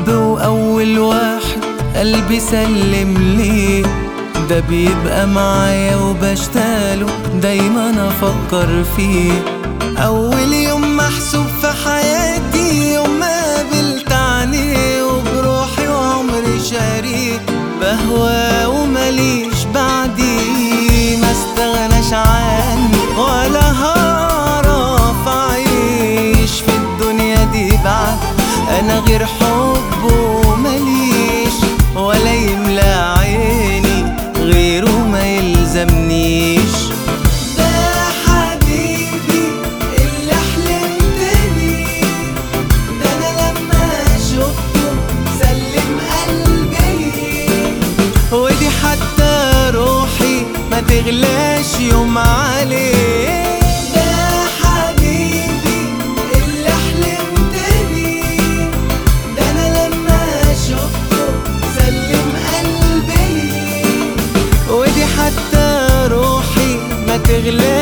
حب وأول واحد قلبي سلم ليه ده بيبقى معايا وبشتاله دايما أفكر فيه أول يوم محسوب في حياتي يوم ما قابلت عينيه وبروحي وعمري شريك بهوى ومليش بعديه ما استغناش عني ولا هعرف أعيش في الدنيا دي بعد أنا غير حبه مليش ولا يملى عيني غيره ما يلزمنيش ده حبيبي اللي حلمت بيه ده انا لما شفته سلم قلبي ودي حتى روحي ما تغلاش يوم عليه ده حبيبي اللي حلمت بيه ده انا لما شفته سلم قلبي ودي حتى روحي ما تغلاش